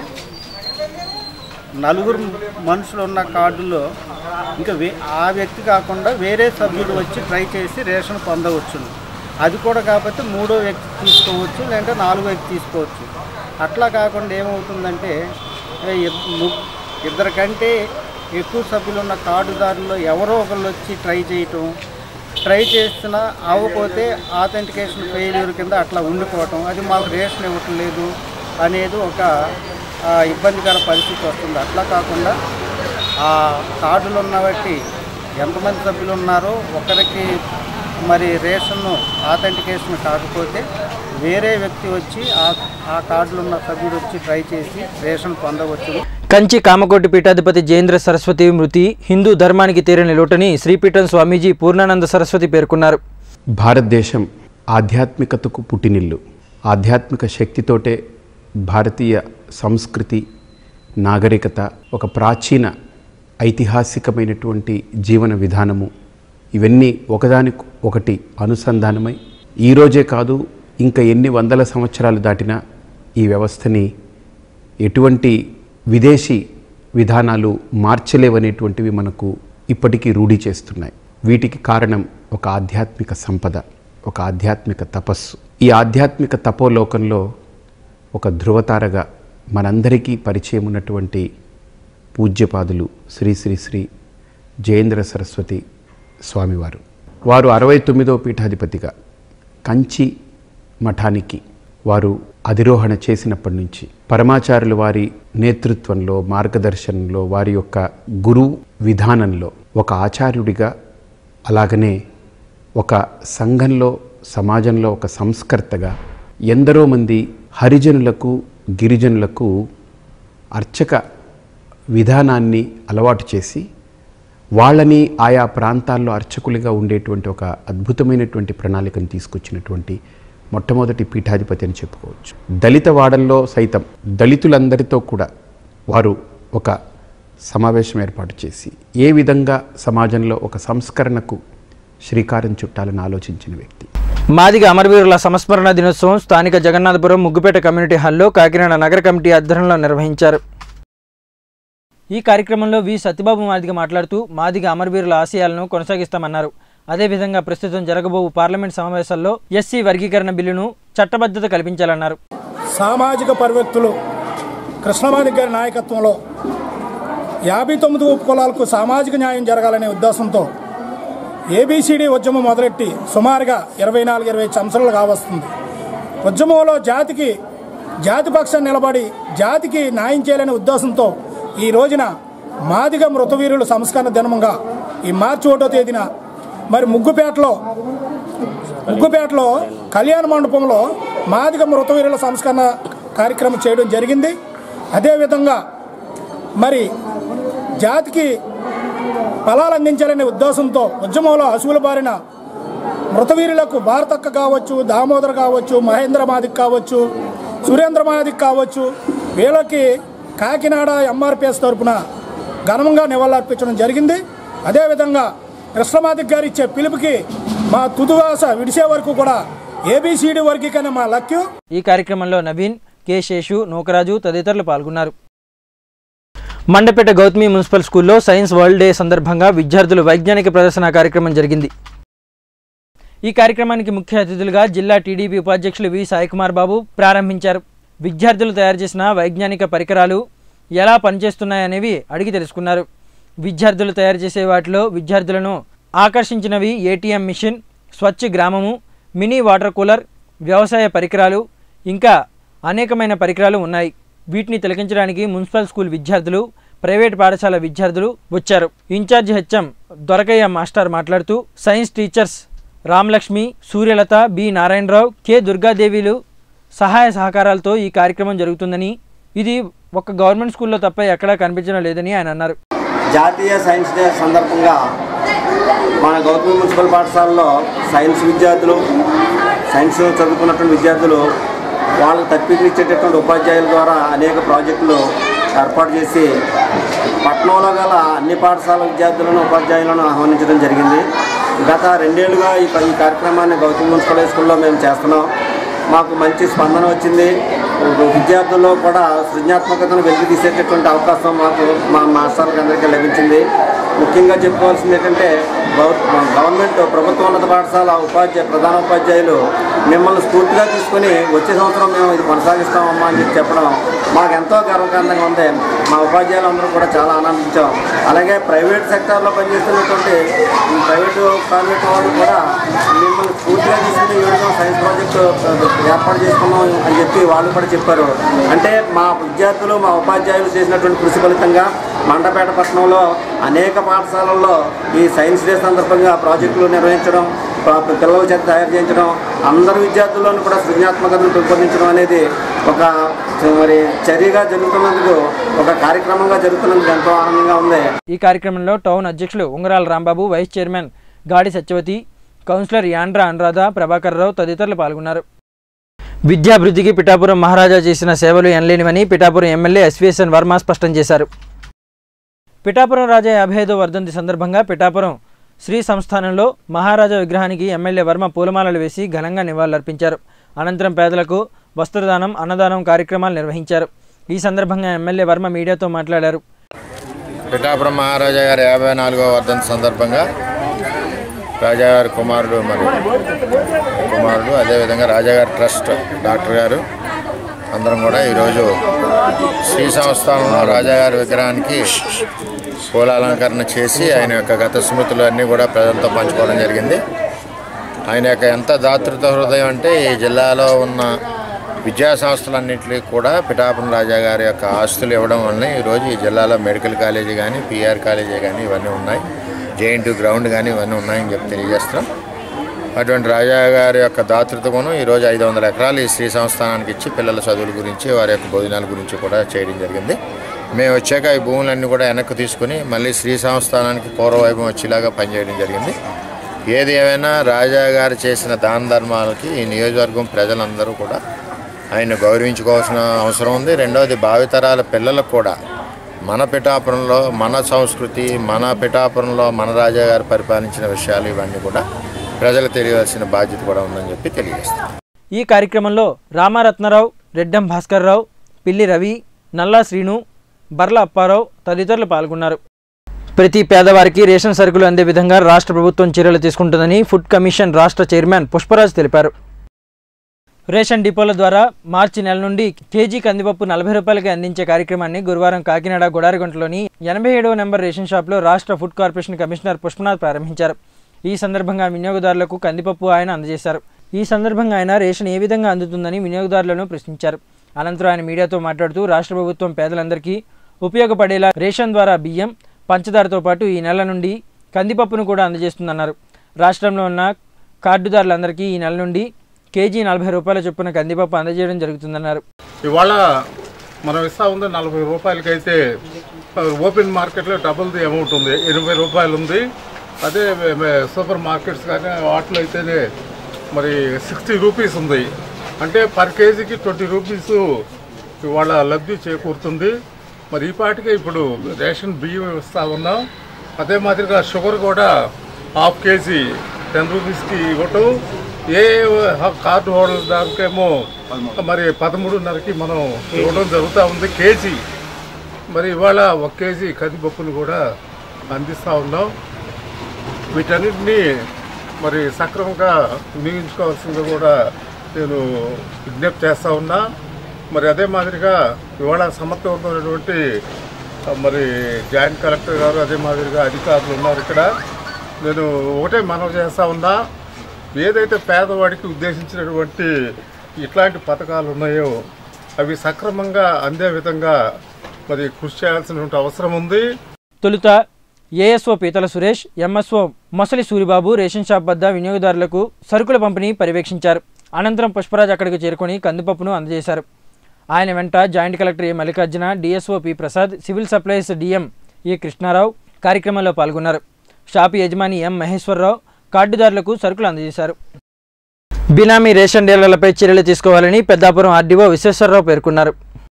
Speaker 11: నలుగురు మనుషులు ఉన్న కార్డులో ఇంకా వే ఆ వ్యక్తి కాకుండా వేరే సభ్యుడు వచ్చి ట్రై చేసి రేషన్ పొందవచ్చును అది కూడా కాకపోతే మూడో వ్యక్తి తీసుకోవచ్చు లేదంటే నాలుగో వ్యక్తి తీసుకోవచ్చు అట్లా కాకుండా ఏమవుతుందంటే ఏ, ఇద్- ము- ఇద్దరికంటే ఎక్కువ సభ్యులు ఉన్న కార్డుదారుల్లో ఎవరో ఒకళ్ళు వచ్చి ట్రై చేయటం ట్రై చేస్తున్నా అవ్వకపోతే ఆథెంటికేషన్ ఫెయిల్యూర్ కింద అట్లా ఉండిపోవటం అది మాకు రేషన్ ఇవ్వటం లేదు అనేది ఒక ఆ, ఇబ్బందికర పరిస్థితి వస్తుంది అట్లా కాకుండా ఆ కార్డులు ఉన్న బట్టి ఎంతమంది సభ్యులు ఉన్నారో ఒకరికి మరి రేషన్ ఆథెంటికేషన్ కాకపోతే వేరే వ్యక్తి వచ్చి ఆ ఆ కార్డులు ఉన్న సభ్యుడు వచ్చి ట్రై చేసి రేషన్ పొందవచ్చు
Speaker 1: కంచి కామకోటి పీఠాధిపతి జయేంద్ర సరస్వతి మృతి హిందూ ధర్మానికి తీరని లోటని శ్రీపీఠం స్వామీజీ పూర్ణానంద సరస్వతి పేర్కొన్నారు
Speaker 12: భారతదేశం ఆధ్యాత్మికతకు పుట్టినిల్లు ఆధ్యాత్మిక శక్తితోటే భారతీయ సంస్కృతి నాగరికత ఒక ప్రాచీన ఐతిహాసికమైనటువంటి జీవన విధానము ఇవన్నీ ఒకదానికి ఒకటి అనుసంధానమై ఈరోజే కాదు ఇంకా ఎన్ని వందల సంవత్సరాలు దాటినా ఈ వ్యవస్థని ఎటువంటి విదేశీ విధానాలు మార్చలేవనేటువంటివి మనకు ఇప్పటికీ రూఢి చేస్తున్నాయి వీటికి కారణం ఒక ఆధ్యాత్మిక సంపద ఒక ఆధ్యాత్మిక తపస్సు ఈ ఆధ్యాత్మిక తపోలోకంలో ఒక ధృవతారగా మనందరికీ పరిచయం ఉన్నటువంటి పూజ్యపాదులు శ్రీ శ్రీ శ్రీ జయేంద్ర సరస్వతి స్వామివారు వారు అరవై తొమ్మిదవ పీఠాధిపతిగా కంచి మఠానికి వారు అధిరోహణ చేసినప్పటి నుంచి పరమాచార్యుల వారి నేతృత్వంలో మార్గదర్శనంలో వారి యొక్క గురు విధానంలో ఒక ఆచార్యుడిగా అలాగనే ఒక సంఘంలో సమాజంలో ఒక సంస్కర్తగా ఎందరో మంది హరిజనులకు గిరిజనులకు అర్చక విధానాన్ని అలవాటు చేసి వాళ్ళని ఆయా ప్రాంతాల్లో అర్చకులుగా ఉండేటువంటి ఒక అద్భుతమైనటువంటి ప్రణాళికను తీసుకొచ్చినటువంటి మొట్టమొదటి పీఠాధిపతి అని చెప్పుకోవచ్చు దళిత వాడల్లో సైతం దళితులందరితో కూడా వారు ఒక సమావేశం ఏర్పాటు చేసి ఏ విధంగా సమాజంలో ఒక సంస్కరణకు శ్రీకారం చుట్టాలని ఆలోచించిన వ్యక్తి
Speaker 1: మాదిగ అమరవీరుల సంస్మరణ దినోత్సవం స్థానిక జగన్నాథపురం ముగ్గుపేట కమ్యూనిటీ హాల్లో కాకినాడ నగర కమిటీ ఆధ్వర్యంలో నిర్వహించారు ఈ కార్యక్రమంలో వి సత్యబాబు మాదిగ మాట్లాడుతూ మాదిగ అమరవీరుల ఆశయాలను కొనసాగిస్తామన్నారు అదేవిధంగా ప్రస్తుతం జరగబోవు పార్లమెంట్ సమావేశాల్లో ఎస్సీ వర్గీకరణ బిల్లును చట్టబద్ధత కల్పించాలన్నారు
Speaker 13: సామాజిక పరివ్యక్తులు కృష్ణమాది గారి నాయకత్వంలో యాభై తొమ్మిది ఉపకులాలకు సామాజిక న్యాయం జరగాలనే ఉద్దేశంతో ఏబిసిడి ఉద్యమం మొదలెట్టి సుమారుగా ఇరవై నాలుగు ఇరవై సంవత్సరాలు కావస్తుంది ఉద్యమంలో జాతికి జాతి పక్షం నిలబడి జాతికి న్యాయం చేయాలనే ఉద్దేశంతో ఈ రోజున మాదిగ మృతవీరుల సంస్కరణ దినముగా ఈ మార్చి ఒకటో తేదీన మరి ముగ్గుపేటలో ముగ్గుపేటలో కళ్యాణ మండపంలో మాదిగ మృతవీరుల సంస్కరణ కార్యక్రమం చేయడం జరిగింది అదేవిధంగా మరి జాతికి ఫలాలు అందించాలనే ఉద్దేశంతో ఉద్యమంలో అసువుల బారిన మృతవీరులకు భారతక్క కావచ్చు దామోదర్ కావచ్చు మహేంద్ర మాదిక్ కావచ్చు సురేంద్ర మాదిక్ కావచ్చు వీళ్ళకి కాకినాడ ఎంఆర్పిఎస్ తరపున ఘనంగా నివాళులర్పించడం జరిగింది అదేవిధంగా కృష్ణమాదిక్ గారు ఇచ్చే పిలుపుకి మా తుదువాస విడిసే వరకు కూడా ఏబిసిడి వర్గీకరణ మా లక్ష్యం
Speaker 1: ఈ కార్యక్రమంలో నవీన్ కె శేషు నూకరాజు తదితరులు పాల్గొన్నారు మండపేట గౌతమి మున్సిపల్ స్కూల్లో సైన్స్ వరల్డ్ డే సందర్భంగా విద్యార్థులు వైజ్ఞానిక ప్రదర్శన కార్యక్రమం జరిగింది ఈ కార్యక్రమానికి ముఖ్య అతిథులుగా జిల్లా టీడీపీ ఉపాధ్యక్షులు వి సాయికుమార్ బాబు ప్రారంభించారు విద్యార్థులు తయారు చేసిన వైజ్ఞానిక పరికరాలు ఎలా పనిచేస్తున్నాయనేవి అడిగి తెలుసుకున్నారు విద్యార్థులు తయారు చేసే వాటిలో విద్యార్థులను ఆకర్షించినవి ఏటీఎం మిషన్ స్వచ్ఛ గ్రామము మినీ వాటర్ కూలర్ వ్యవసాయ పరికరాలు ఇంకా అనేకమైన పరికరాలు ఉన్నాయి వీటిని తిలకించడానికి మున్సిపల్ స్కూల్ విద్యార్థులు ప్రైవేట్ పాఠశాల విద్యార్థులు వచ్చారు ఇన్ఛార్జ్ హెచ్ఎం దొరకయ్య మాస్టర్ మాట్లాడుతూ science teachers Ramalakshmi Suryalatha B Narayanarao K దుర్గాదేవిలు సహాయ సహకారాలతో ఈ కార్యక్రమం జరుగుతుందని ఇది ఒక గవర్నమెంట్ స్కూల్లో తప్ప ఎక్కడా కనిపించడం లేదని ఆయన అన్నారు
Speaker 14: జాతీయ సైన్స్ డే సందర్భంగా మన గౌతమి మున్సిపల్ పాఠశాలలో సైన్స్ విద్యార్థులు సైన్స్ చదువుకున్నటువంటి విద్యార్థులు వాళ్ళకి తప్పికలు ఇచ్చేటటువంటి ఉపాధ్యాయుల ద్వారా అనేక ప్రాజెక్టులు ఏర్పాటు చేసి పట్టణంలో గల అన్ని పాఠశాల విద్యార్థులను ఉపాధ్యాయులను ఆహ్వానించడం జరిగింది గత రెండేళ్లుగా ఈ ఈ కార్యక్రమాన్ని గౌతమి మున్సిపల్ హై స్కూల్లో మేము చేస్తున్నాం మాకు మంచి స్పందన వచ్చింది విద్యార్థుల్లో కూడా సృజనాత్మకతను వెలికి తీసేటటువంటి అవకాశం మాకు మా మాస్టర్లకు అందరికీ లభించింది ముఖ్యంగా చెప్పుకోవాల్సింది ఏంటంటే గవ- గవర్నమెంట్ ప్రభుత్వ ఉన్నత పాఠశాల ఉపాధ్యాయ ప్రధాన ఉపాధ్యాయులు మిమ్మల్ని స్ఫూర్తిగా తీసుకుని వచ్చే సంవత్సరం మేము ఇది కొనసాగిస్తామమ్మా అని చెప్పి చెప్పడం మాకు ఎంతో గర్వకారణంగా ఉంది మా ఉపాధ్యాయులు అందరూ కూడా చాలా ఆనందించాం అలాగే ప్రైవేట్ సెక్టార్లో పనిచేస్తున్నటువంటి ఈ ప్రైవేటు కాన్వెంట్ వాళ్ళు కూడా మిమ్మల్ని స్ఫూర్తిగా తీసుకుని ఈ విధంగా సైన్స్ ప్రాజెక్టు ఏర్పాటు చేసుకున్నాం అని చెప్పి వాళ్ళు కూడా చెప్పారు అంటే మా విద్యార్థులు మా ఉపాధ్యాయులు చేసినటువంటి కృషి ఫలితంగా మండపేట పట్టణంలో అనేక పాఠశాలల్లో ఈ సైన్స్ డే సందర్భంగా ప్రాజెక్టులు నిర్వహించడం ప- పిల్లల చేత తయారు చేయించడం అందరు విద్యార్థుల్లోనూ కూడా సృజనాత్మకతను పెంపొందించడం అనేది ఒక మరి చర్యగా జరుగుతున్నందుకు ఒక కార్యక్రమంగా జరుగుతున్నందుకు ఎంతో ఆనందంగా ఉంది
Speaker 1: ఈ కార్యక్రమంలో టౌన్ అధ్యక్షులు ఉంగరాల Rambabu vice chairman Gadi Satyavathi councillor Yandra Anuradha Prabhakar Rao తదితరులు పాల్గొన్నారు విద్యాభివృద్ధికి పిఠాపురం మహారాజా చేసిన సేవలు ఎనలేనివని పిఠాపురం ఎమ్మెల్యే ఎస్విఎస్ఎన్ వర్మ స్పష్టం చేశారు పిఠాపురం రాజా యాభై ఐదో వర్ధంతి సందర్భంగా పిఠాపురం శ్రీ సంస్థానంలో మహారాజా విగ్రహానికి ఎమ్మెల్యే వర్మ పూలమాలలు వేసి ఘనంగా నివాళులర్పించారు అనంతరం పేదలకు వస్త్రదానం అన్నదానం కార్యక్రమాలు నిర్వహించారు ఈ సందర్భంగా ఎమ్మెల్యే వర్మ మీడియాతో మాట్లాడారు
Speaker 15: పిఠాపురం మహారాజా గారి యాభై నాలుగవ వర్ధంతి సందర్భంగా రాజాగారి కుమారుడు మరి కుమారుడు అదేవిధంగా రాజాగారి ట్రస్ట్ డాక్టర్ గారు అందరం కూడా ఈరోజు శ్రీ సంస్థానంలో రాజాగారి విగ్రహానికి పూలాలంకరణ చేసి ఆయన యొక్క గత స్మృతులు అన్నీ కూడా ప్రజలతో పంచుకోవడం జరిగింది ఆయన యొక్క ఎంత దాతృత హృదయం అంటే ఈ జిల్లాలో ఉన్న విద్యా సంస్థలన్నింటినీ కూడా పిఠాపురం రాజా గారి యొక్క ఆస్తులు ఇవ్వడం వల్ల ఈరోజు ఈ జిల్లాలో మెడికల్ కాలేజీ కానీ పిఆర్ కాలేజీ కానీ ఇవన్నీ ఉన్నాయి జేఎన్టీ గ్రౌండ్ కానీ ఇవన్నీ ఉన్నాయని చెప్పి తెలియజేస్తున్నాం అటువంటి రాజా గారి యొక్క దాతృత గుణం ఈరోజు ఐదు వందల ఎకరాలు ఈ శ్రీ సంస్థానానికి ఇచ్చి పిల్లల చదువుల గురించి వారి యొక్క భోజనాల గురించి కూడా చేయడం జరిగింది మేము వచ్చాక ఈ భూములన్నీ కూడా వెనక్కి తీసుకుని మళ్ళీ శ్రీ సంస్థానానికి పూర్వవైభవం వచ్చేలాగా పనిచేయడం జరిగింది ఏది ఏమైనా రాజా గారు చేసిన దాన ధర్మాలకి ఈ నియోజకవర్గం ప్రజలందరూ కూడా ఆయన గౌరవించుకోవాల్సిన అవసరం ఉంది రెండవది భావితరాల పిల్లలకు కూడా మన పిఠాపురంలో మన సంస్కృతి మన పిఠాపురంలో మన రాజా గారు పరిపాలించిన విషయాలు ఇవన్నీ కూడా ప్రజలకు తెలియవలసిన బాధ్యత కూడా ఉందని చెప్పి తెలియజేస్తాం
Speaker 1: ఈ కార్యక్రమంలో రామారత్నరావు రెడ్డం భాస్కర్రావు పిల్లి రవి నల్లా శ్రీను బర్ల అప్పారావు తదితరులు పాల్గొన్నారు ప్రతి పేదవారికి రేషన్ సరుకులు అందే విధంగా రాష్ట్ర ప్రభుత్వం చర్యలు తీసుకుంటుందని ఫుడ్ కమిషన్ రాష్ట్ర చైర్మన్ పుష్పరాజ్ తెలిపారు రేషన్ డిపోల ద్వారా మార్చి నెల నుండి కేజీ కందిపప్పు నలభై రూపాయలకి అందించే కార్యక్రమాన్ని గురువారం కాకినాడ గుడారిగుంటలోని ఎనభై ఏడవ నెంబర్ రేషన్ షాప్లో రాష్ట్ర ఫుడ్ కార్పొరేషన్ కమిషనర్ పుష్పనాథ్ ప్రారంభించారు ఈ సందర్భంగా వినియోగదారులకు కందిపప్పు ఆయన అందజేశారు ఈ సందర్భంగా ఆయన రేషన్ ఏ విధంగా అందుతుందని వినియోగదారులను ప్రశ్నించారు అనంతరం ఆయన మీడియాతో మాట్లాడుతూ రాష్ట్ర ప్రభుత్వం పేదలందరికీ ఉపయోగపడేలా రేషన్ ద్వారా బియ్యం పంచదారతో పాటు ఈ నెల నుండి కందిపప్పును కూడా అందజేస్తుందన్నారు రాష్ట్రంలో ఉన్న కార్డుదారులందరికీ ఈ నెల నుండి కేజీ నలభై రూపాయల చొప్పున కందిపప్పు అందజేయడం జరుగుతుందన్నారు
Speaker 2: ఇవాళ మనం ఇస్తా ఉంది నలభై రూపాయలకైతే ఓపెన్ మార్కెట్లో డబుల్ ది అమౌంట్ ఉంది ఎనభై రూపాయలు ఉంది అదే మే- మే- సూపర్ మార్కెట్స్ కానీ వాటిలో అయితేనే మరి సిక్స్టీ రూపీస్ ఉంది అంటే పర్ కేజీకి ట్వంటీ రూపీస్ ఇవాళ లబ్ధి చేకూరుతుంది మరి ఈ పాటికే ఇప్పుడు రేషన్ బియ్యం ఇస్తా ఉన్నాం అదే మాదిరిగా షుగర్ కూడా హాఫ్ కేజీ టెన్ రూపీస్కి ఇవ్వటం ఏ కార్డు హోల్డర్ దానికేమో మరి పదమూడున్నరకి మనం ఇవ్వడం జరుగుతూ ఉంది కేజీ మరి ఇవాళ ఒక కేజీ కందిపప్పును కూడా అందిస్తూ ఉన్నాం వీటన్నిటినీ మరి సక్రమంగా వినియోగించుకోవాల్సింది కూడా నేను విజ్ఞప్తి చేస్తూ ఉన్నా మరి అదే మాదిరిగా ఇవాళ సమర్థవంతమైనటువంటి ఆ, మరి జాయింట్ కలెక్టర్ గారు అదే మాదిరిగా అధికారులు ఉన్నారు ఇక్కడ నేను ఒకటే మనవి చేస్తా ఉన్నా ఏదైతే పేదవాడికి ఉద్దేశించినటువంటి ఇట్లాంటి పథకాలు ఉన్నాయో అవి సక్రమంగా అందే విధంగా మరి కృషి చేయాల్సినటువంటి అవసరం ఉంది
Speaker 1: తొలుత ఏఎస్ఓ పీతల సురేష్ ఎంఎస్ఓ మొసలి సూరిబాబు రేషన్ షాప్ వద్ద వినియోగదారులకు సరుకుల పంపిణీ పర్యవేక్షించారు అనంతరం పుష్పరాజ్ అక్కడికి చేరుకొని కందిపప్పును అందజేశారు ఆయన వెంట joint collector A Mallikarjuna DSO P Prasad civil supplies DM A Krishnarao కార్యక్రమంలో పాల్గొన్నారు షాపు యజమాని ఎం మహేశ్వరరావు కార్డుదారులకు సరుకులు అందజేశారు బినామీ రేషన్ డీలర్లపై చర్యలు తీసుకోవాలని పెద్దాపురం ఆర్డీఓ విశ్వేశ్వరరావు పేర్కొన్నారు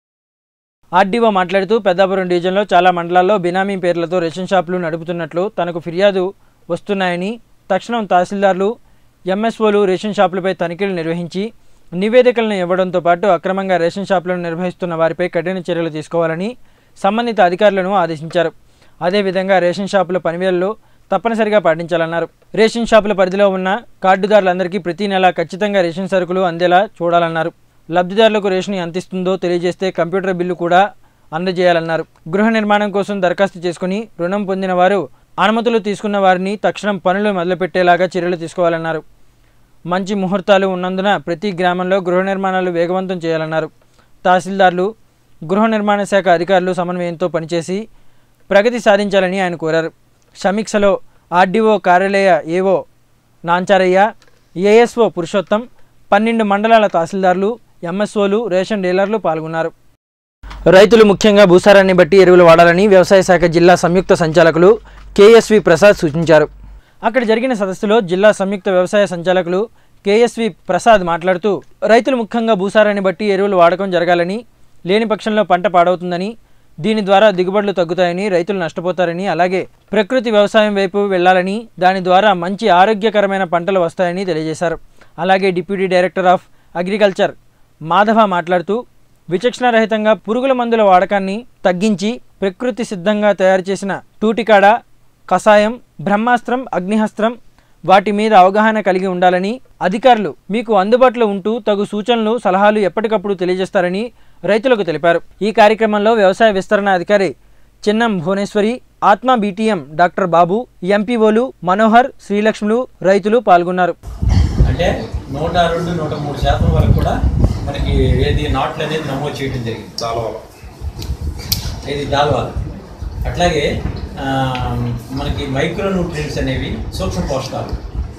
Speaker 1: ఆర్డీఓ మాట్లాడుతూ పెద్దాపురం డివిజన్లో చాలా మండలాల్లో బినామీ పేర్లతో రేషన్ షాపులు నడుపుతున్నట్లు తనకు ఫిర్యాదు వస్తున్నాయని తక్షణం తహసీల్దార్లు ఎంఎస్ఓలు రేషన్ షాపులపై తనిఖీలు నిర్వహించి నివేదికలను ఇవ్వడంతో పాటు అక్రమంగా రేషన్ షాపులను నిర్వహిస్తున్న వారిపై కఠిన చర్యలు తీసుకోవాలని సంబంధిత అధికారులను ఆదేశించారు అదేవిధంగా రేషన్ షాపుల పనివేళలు తప్పనిసరిగా పాటించాలన్నారు రేషన్ షాపుల పరిధిలో ఉన్న కార్డుదారులందరికీ ప్రతి నెల ఖచ్చితంగా రేషన్ సరుకులు అందేలా చూడాలన్నారు లబ్ధిదారులకు రేషన్ ఎంత ఇస్తుందో తెలియజేస్తే కంప్యూటర్ బిల్లు కూడా అందజేయాలన్నారు గృహ నిర్మాణం కోసం దరఖాస్తు చేసుకుని రుణం పొందిన వారు అనుమతులు తీసుకున్న వారిని తక్షణం పనులు మొదలుపెట్టేలాగా చర్యలు తీసుకోవాలన్నారు మంచి ముహూర్తాలు ఉన్నందున ప్రతి గ్రామంలో గృహ నిర్మాణాలు వేగవంతం చేయాలన్నారు తహసీల్దార్లు గృహ నిర్మాణ శాఖ అధికారులు సమన్వయంతో పనిచేసి ప్రగతి సాధించాలని ఆయన కోరారు సమీక్షలో ఆర్డీఓ కార్యాలయ ఏవో నాంచారయ్య ఏఎస్ఓ పురుషోత్తం పన్నెండు మండలాల తహసీల్దార్లు ఎంఎస్ఓలు రేషన్ డీలర్లు పాల్గొన్నారు రైతులు ముఖ్యంగా భూసారాన్ని బట్టి ఎరువులు వాడాలని వ్యవసాయ శాఖ జిల్లా సంయుక్త సంచాలకులు కేఎస్వి ప్రసాద్ సూచించారు అక్కడ జరిగిన సదస్సులో జిల్లా సంయుక్త వ్యవసాయ సంచాలకులు కేఎస్వి ప్రసాద్ మాట్లాడుతూ రైతులు ముఖ్యంగా భూసారాన్ని బట్టి ఎరువులు వాడకం జరగాలని లేని పక్షంలో పంట పాడవుతుందని దీని ద్వారా దిగుబడులు తగ్గుతాయని రైతులు నష్టపోతారని అలాగే ప్రకృతి వ్యవసాయం వైపు వెళ్లాలని దాని ద్వారా మంచి ఆరోగ్యకరమైన పంటలు వస్తాయని తెలియజేశారు అలాగే deputy director of agriculture Madhava మాట్లాడుతూ విచక్షణారహితంగా పురుగుల మందుల వాడకాన్ని తగ్గించి ప్రకృతి సిద్ధంగా తయారు చేసిన టూటికాడ కషాయం బ్రహ్మాస్త్రం అగ్నిహస్త్రం వాటి మీద అవగాహన కలిగి ఉండాలని అధికారులు మీకు అందుబాటులో ఉంటూ తగు సూచనలు సలహాలు ఎప్పటికప్పుడు తెలియజేస్తారని రైతులకు తెలిపారు ఈ కార్యక్రమంలో వ్యవసాయ విస్తరణ అధికారి Chinnam Bhuvaneswari ATMA BTM doctor Babu ఎంపీఓలు మనోహర్ శ్రీలక్ష్ములు రైతులు పాల్గొన్నారు
Speaker 16: అంటే నూట రెండు నూట మూడు శాతం వరకు కూడా మనకి ఏది నాట్లు అనేది నమోదు చేయడం జరిగింది దాల్వాలో ఇది దాల్వాలు అట్లాగే ఆ, మనకి మైక్రో న్యూట్రియంట్స్ అనేవి సూక్ష్మ పోషకాలు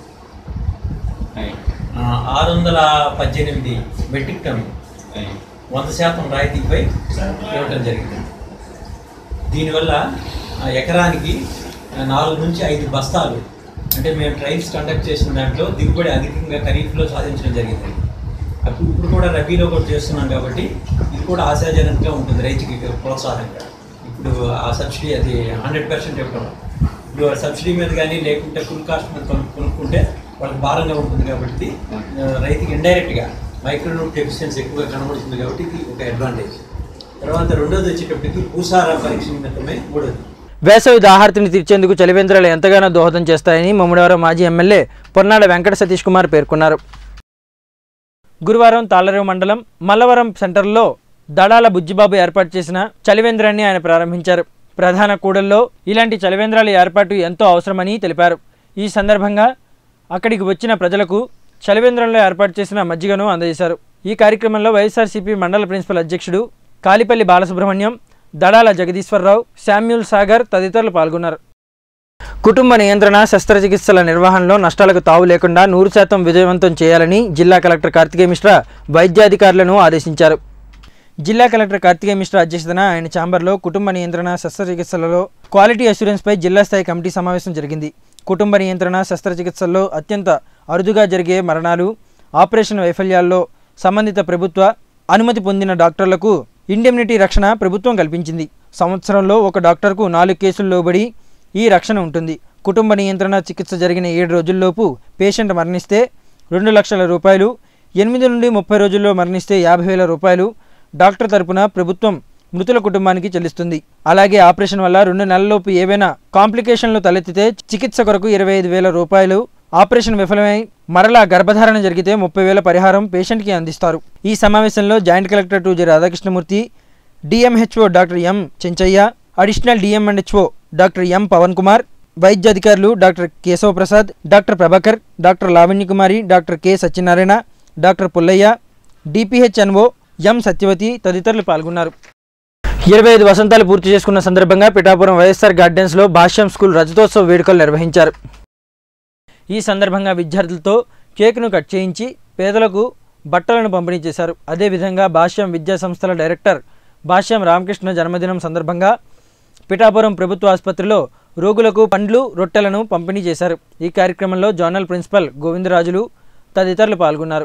Speaker 16: ఆ, ఆరు వందల పద్దెనిమిది మెట్రిక్ టన్ వంద శాతం రాయితీపై ఇవ్వటం జరిగింది దీనివల్ల ఆ, ఎకరానికి ఆ, నాలుగు నుంచి ఐదు బస్తాలు అంటే మేము ట్రయల్స్ కండక్ట్ చేసిన దాంట్లో దిగుబడి అధికంగా ఖరీఫ్లో సాధించడం జరిగింది అప్పుడు ఇప్పుడు కూడా రబీలో కూడా చేస్తున్నాం కాబట్టి ఇది కూడా ఆశాజనకంగా ఉంటుంది రైతుకి ప్రోత్సాహంగా ఇప్పుడు ఆ సబ్సిడీ అది హండ్రెడ్ పర్సెంట్ ఇవ్వడం ఇప్పుడు ఆ సబ్సిడీ మీద కానీ లేకుంటే ఫుల్ కాస్ట్ మీద కొను- కొనుక్కుంటే వాళ్ళకి భారంగా ఉంటుంది కాబట్టి ఆ, రైతుకి ఇండైరెక్ట్గా మైక్రోన్యూట్ డెఫిషియన్సీ ఎక్కువగా కనబడుతుంది కాబట్టి ఇది ఒక అడ్వాంటేజ్ తర్వాత రెండోది వచ్చేటప్పటికి భూసార పరీక్ష నిమిత్తమే మూడోది
Speaker 1: వేసవి దాహార్తిని తీర్చేందుకు చలివేంద్రాలు ఎంతగానో దోహదం చేస్తాయని ముమ్మడివారం మాజీ ఎమ్మెల్యే పొన్నాడ వెంకట సతీష్ కుమార్ పేర్కొన్నారు గురువారం తాళరేవు మండలం మల్లవరం సెంటర్లో దడాల బుజ్జిబాబు ఏర్పాటు చేసిన చలివేంద్రాన్ని ఆయన ప్రారంభించారు ప్రధాన కూడల్లో ఇలాంటి చలివేంద్రాల ఏర్పాటు ఎంతో అవసరమని తెలిపారు ఈ సందర్భంగా అక్కడికి వచ్చిన ప్రజలకు చలివేంద్రంలో ఏర్పాటు చేసిన మజ్జిగను అందజేశారు ఈ కార్యక్రమంలో వైఎస్ఆర్సీపీ మండల ప్రిన్సిపల్ అధ్యక్షుడు కాలిపల్లి బాలసుబ్రహ్మణ్యం దడాల జగదీశ్వరరావు శామ్యూల్ సాగర్ తదితరులు పాల్గొన్నారు కుటుంబ నియంత్రణ శస్త్రచికిత్సల నిర్వహణలో నష్టాలకు తావు లేకుండా నూరు శాతం విజయవంతం చేయాలని జిల్లా కలెక్టర్ కార్తికేయ మిశ్రా వైద్యాధికారులను ఆదేశించారు జిల్లా కలెక్టర్ కార్తికేయ మిశ్రా అధ్యక్షతన ఆయన ఛాంబర్లో కుటుంబ నియంత్రణ శస్త్రచికిత్సలలో క్వాలిటీ అష్యూరెన్స్పై జిల్లా స్థాయి కమిటీ సమావేశం జరిగింది కుటుంబ నియంత్రణ శస్త్రచికిత్సల్లో అత్యంత అరుదుగా జరిగే మరణాలు ఆపరేషన్ వైఫల్యాల్లో సంబంధిత ప్రభుత్వ అనుమతి పొందిన డాక్టర్లకు ఇండెమ్నిటీ రక్షణ ప్రభుత్వం కల్పించింది సంవత్సరంలో ఒక డాక్టర్కు నాలుగు కేసులు లోబడి ఈ రక్షణ ఉంటుంది కుటుంబ నియంత్రణ చికిత్స జరిగిన ఏడు రోజుల్లోపు పేషెంట్ మరణిస్తే రెండు లక్షల రూపాయలు ఎనిమిది నుండి ముప్పై రోజుల్లో మరణిస్తే యాభై వేల రూపాయలు డాక్టర్ తరపున ప్రభుత్వం మృతుల కుటుంబానికి చెల్లిస్తుంది అలాగే ఆపరేషన్ వల్ల రెండు నెలల్లోపు ఏవైనా కాంప్లికేషన్లు తలెత్తితే చికిత్స కొరకు ఇరవై ఐదు వేల రూపాయలు ఆపరేషన్ విఫలమై మరలా గర్భధారణ జరిగితే ముప్పై వేల పరిహారం పేషెంట్కి అందిస్తారు ఈ సమావేశంలో joint collector two G Radhakrishnamurthy DMHO doctor M Chenchaiah additional DM and HO doctor M Pavan Kumar వైద్య అధికారులు doctor Kesava Prasad doctor Prabhakar doctor Lavanya Kumari doctor K Satyanarayana doctor Pullaiah DPHNO M Satyavathi తదితరులు పాల్గొన్నారు ఇరవై ఐదు వసంతాలు పూర్తి చేసుకున్న సందర్భంగా పిఠాపురం వైఎస్ఆర్ గార్డెన్స్లో భాష్యం స్కూల్ రజతోత్సవ వేడుకలు నిర్వహించారు ఈ సందర్భంగా విద్యార్థులతో కేకును కట్ చేయించి పేదలకు బట్టలను పంపిణీ చేశారు అదేవిధంగా భాష్యం విద్యా సంస్థల డైరెక్టర్ భాష్యం రామకృష్ణ జన్మదినం సందర్భంగా పిఠాపురం ప్రభుత్వ ఆసుపత్రిలో రోగులకు పండ్లు రొట్టెలను పంపిణీ చేశారు ఈ కార్యక్రమంలో జోనల్ ప్రిన్సిపల్ గోవిందరాజులు తదితరులు పాల్గొన్నారు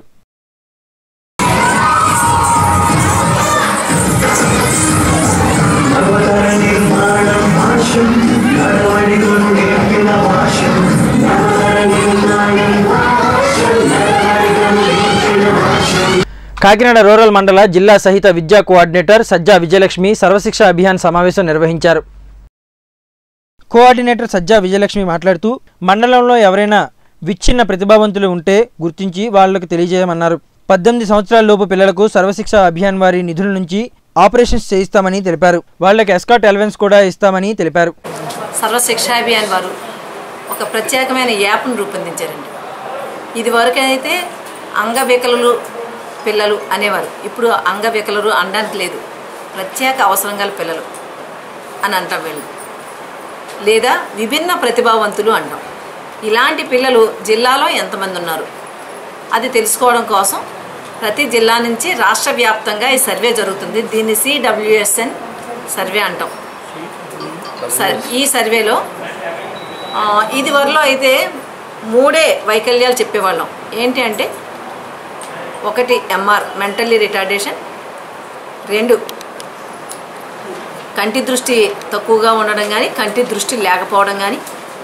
Speaker 1: కాకినాడ రూరల్ మండల జిల్లా సహిత విద్యా కోఆర్డినేటర్ సజ్జా విజయలక్ష్మి సర్వశిక్ష అభియాన్ సమావేశం నిర్వహించారు కోఆర్డినేటర్ సజ్జా విజయలక్ష్మి మాట్లాడుతూ మండలంలో ఎవరైనా విచ్ఛిన్న ప్రతిభావంతులు ఉంటే గుర్తించి వాళ్లకు తెలియజేయమన్నారు పద్దెనిమిది సంవత్సరాల లోపు పిల్లలకు సర్వశిక్ష అభియాన్ వారి నిధుల నుంచి ఆపరేషన్స్ చేయిస్తామని తెలిపారు వాళ్ళకి ఎస్కాట్ ఎలవెన్స్ కూడా ఇస్తామని తెలిపారు
Speaker 17: సర్వశిక్షా అభియాన్ వారు ఒక ప్రత్యేకమైన యాప్ను రూపొందించారండి ఇది వరకు అయితే అంగవికలులు పిల్లలు అనేవారు ఇప్పుడు అంగవికలురు అనడానికి లేదు ప్రత్యేక అవసరం గల పిల్లలు అని అంటాం వీళ్ళు లేదా విభిన్న ప్రతిభావంతులు అంటాం ఇలాంటి పిల్లలు జిల్లాలో ఎంతమంది ఉన్నారు అది తెలుసుకోవడం కోసం ప్రతి జిల్లా నుంచి రాష్ట్ర వ్యాప్తంగా ఈ సర్వే జరుగుతుంది దీన్ని సిడబ్ల్యూఎస్ఎన్ సర్వే అంటాం సర్- ఈ సర్వేలో ఆ, ఇది వరలో అయితే మూడే వైకల్యాలు చెప్పేవాళ్ళం ఏంటి అంటే ఒకటి ఎంఆర్ మెంటల్లీ రిటార్డేషన్ రెండు కంటి దృష్టి తక్కువగా ఉండడం కానీ కంటి దృష్టి లేకపోవడం కానీ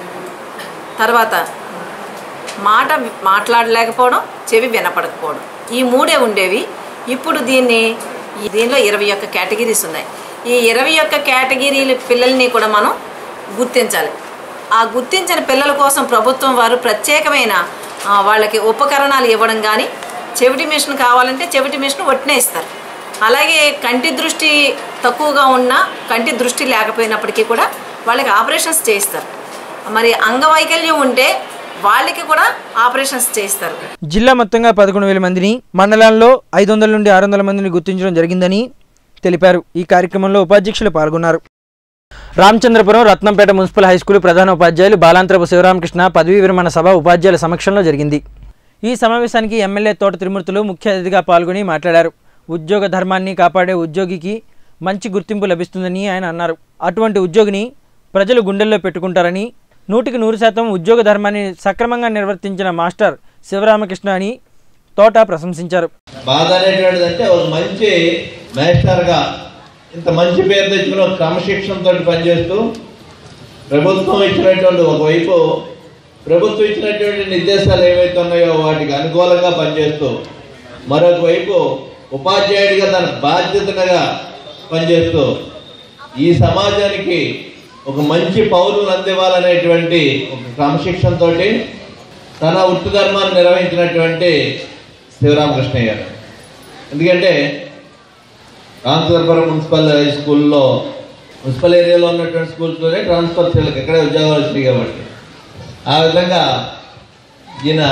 Speaker 17: తర్వాత మాట మాట్లాడలేకపోవడం చెవి వినపడకపోవడం ఈ మూడే ఉండేవి ఇప్పుడు దీన్ని ఈ దీనిలో ఇరవై ఒక్క కేటగిరీస్ ఉన్నాయి ఈ ఇరవై ఒక్క కేటగిరీల పిల్లల్ని కూడా మనం గుర్తించాలి ఆ గుర్తించిన పిల్లల కోసం ప్రభుత్వం వారు ప్రత్యేకమైన ఆ, వాళ్ళకి ఉపకరణాలు ఇవ్వడం కానీ చెవిటి మిషన్ కావాలంటే చెవిటి మిషన్ ఒట్టినే ఇస్తారు అలాగే కంటి దృష్టి తక్కువగా ఉన్నా కంటి దృష్టి లేకపోయినప్పటికీ కూడా వాళ్ళకి ఆపరేషన్స్ చేయిస్తారు మరి అంగవైకల్యం ఉంటే వాళ్ళకి కూడా ఆపరేషన్స్ చేయిస్తారు
Speaker 1: జిల్లా మొత్తంగా పదకొండు వేల మందిని మండలాల్లో ఐదు వందల నుండి ఆరు వందల మందిని గుర్తించడం జరిగిందని తెలిపారు ఈ కార్యక్రమంలో ఉపాధ్యక్షులు పాల్గొన్నారు రామచంద్రపురం రత్నంపేట మున్సిపల్ హైస్కూల్ ప్రధాన ఉపాధ్యాయులు బాలాంతరపు శివరామకృష్ణ పదవీ విరమణ సభ ఉపాధ్యాయుల సమక్షంలో జరిగింది ఈ సమావేశానికి ఎమ్మెల్యే తోట త్రిమూర్తులు ముఖ్య అతిథిగా పాల్గొని మాట్లాడారు ఉద్యోగ ధర్మాన్ని కాపాడే ఉద్యోగికి మంచి గుర్తింపు లభిస్తుందని ఆయన అన్నారు అటువంటి ఉద్యోగిని ప్రజలు గుండెల్లో పెట్టుకుంటారని నూటికి నూరు శాతం ఉద్యోగ ధర్మాన్ని సక్రమంగా నిర్వర్తించిన మాస్టర్ శివరామకృష్ణ అని తోట ప్రశంసించారు
Speaker 18: బాధ అనేటువంటిది అంటే ఒక మంచి మేస్టర్గా ఇంత మంచి పేరు తెచ్చుకుని ఒక క్రమశిక్షణతో పనిచేస్తూ ప్రభుత్వం ఇచ్చినటువంటి ఒకవైపు ప్రభుత్వం ఇచ్చినటువంటి నిర్దేశాలు ఏవైతే ఉన్నాయో వాటికి అనుకూలంగా పనిచేస్తూ మరొక వైపు ఉపాధ్యాయుడిగా తన బాధ్యతగా పనిచేస్తూ ఈ సమాజానికి ఒక మంచి పౌరులు అందివ్వాలనేటువంటి ఒక క్రమశిక్షణతో తన వృత్తి ధర్మాన్ని నిర్వహించినటువంటి శివరామకృష్ణయ్య గారు ఎందుకంటే రామచంద్రపురం మున్సిపల్ హై స్కూల్లో మున్సిపల్ ఏరియాలో ఉన్నటువంటి స్కూల్స్లోనే ట్రాన్స్ఫర్ చేయాలి ఇక్కడే ఉద్యోగాలు వచ్చినాయి కాబట్టి ఆ విధంగా ఈయన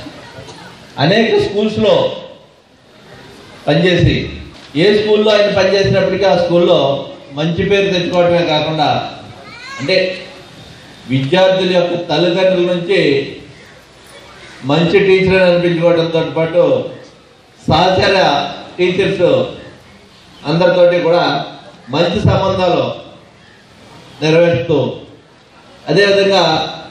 Speaker 18: అనేక స్కూల్స్లో పనిచేసి ఏ స్కూల్లో ఆయన పనిచేసినప్పటికీ ఆ స్కూల్లో మంచి పేరు తెచ్చుకోవడమే కాకుండా అంటే విద్యార్థుల యొక్క తల్లిదండ్రుల నుంచి మంచి టీచర్ అనిపించుకోవడంతో పాటు సహచర టీచర్స్ అందరితోటి కూడా మంచి సంబంధాలు నెరవేరుస్తూ అదేవిధంగా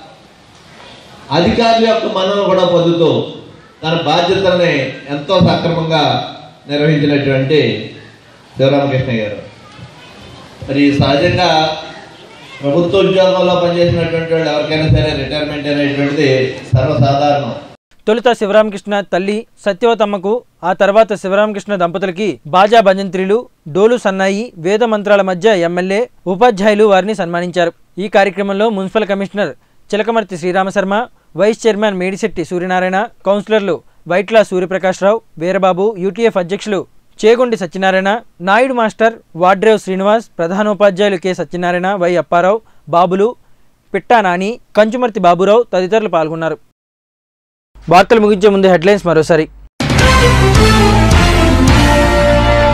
Speaker 18: అధికారుల యొక్క మన్నను కూడా పొందుతూ తన బాధ్యతల్ని ఎంతో సక్రమంగా నిర్వహించినటువంటి శివరామకృష్ణ గారు మరి సహజంగా ప్రభుత్వ ఉద్యోగంలో పనిచేసినటువంటి వాళ్ళు ఎవరికైనా సరే రిటైర్మెంట్ అనేటువంటిది సర్వసాధారణం
Speaker 1: తొలుత శివరామకృష్ణ తల్లి సత్యవతమ్మకు ఆ తర్వాత శివరామకృష్ణ దంపతులకి బాజా భజంత్రిలు డోలు సన్నాయి వేద మంత్రాల మధ్య ఎమ్మెల్యే ఉపాధ్యాయులు వారిని సన్మానించారు ఈ కార్యక్రమంలో municipal commissioner Chilakamarthi Sriramasarma vice chairman Medisetti Suryanarayana కౌన్సిలర్లు వైట్ల సూర్యప్రకాశ్రావు వీరబాబు యూటీఎఫ్ అధ్యక్షులు చేగొండి సత్యనారాయణ నాయుడు మాస్టర్ వాడ్రేవ్ శ్రీనివాస్ ప్రధానోపాధ్యాయులు కె సత్యనారాయణ వై అప్పారావు బాబులు పిట్టా నాని కంచుమర్తి బాబురావు తదితరులు పాల్గొన్నారు వార్తలు ముగించే ముందు హెడ్లైన్స్ మరోసారి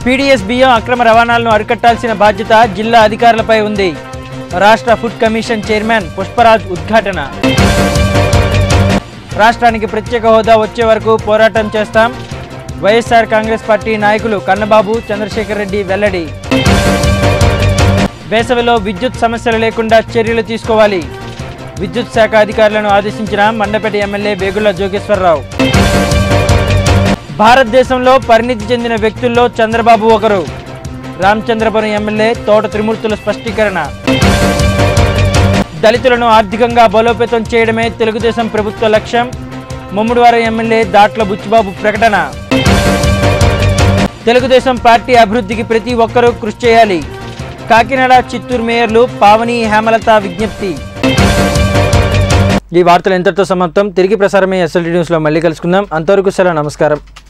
Speaker 1: పీడీఎస్ బియ్యం అక్రమ రవాణాలను అరికట్టాల్సిన బాధ్యత జిల్లా అధికారులపై ఉంది రాష్ట్ర ఫుడ్ కమిషన్ చైర్మన్ పుష్పరాజ్ ఉద్ఘాటన రాష్ట్రానికి ప్రత్యేక హోదా వచ్చే వరకు పోరాటం చేస్తాం వైఎస్ఆర్ కాంగ్రెస్ పార్టీ నాయకులు కన్నబాబు చంద్రశేఖర్ రెడ్డి వెల్లడి వేసవిలో విద్యుత్ సమస్యలు లేకుండా చర్యలు తీసుకోవాలి విద్యుత్ శాఖ అధికారులను ఆదేశించిన మండపేట ఎమ్మెల్యే వేగుళ్ల జోగేశ్వరరావు భారతదేశంలో పరిణితి చెందిన వ్యక్తుల్లో చంద్రబాబు ఒకరు రామచంద్రపురం ఎమ్మెల్యే తోట త్రిమూర్తుల స్పష్టీకరణ దళితులను ఆర్థికంగా బలోపేతం చేయడమే తెలుగుదేశం ప్రభుత్వ లక్ష్యం ముమ్మడివారం ఎమ్మెల్యే దాట్ల బుచ్చిబాబు ప్రకటన తెలుగుదేశం పార్టీ అభివృద్ధికి ప్రతి ఒక్కరూ కృషి చేయాలి కాకినాడ చిత్తూరు మేయర్లు పావని హేమలత విజ్ఞప్తి ఈ వార్తలు ఎంతటితో సమాప్తం తిరిగి ప్రసారమయ్యే ఎస్ఎల్టీ న్యూస్లో మళ్ళీ కలుసుకుందాం అంతవరకు సెలవు నమస్కారం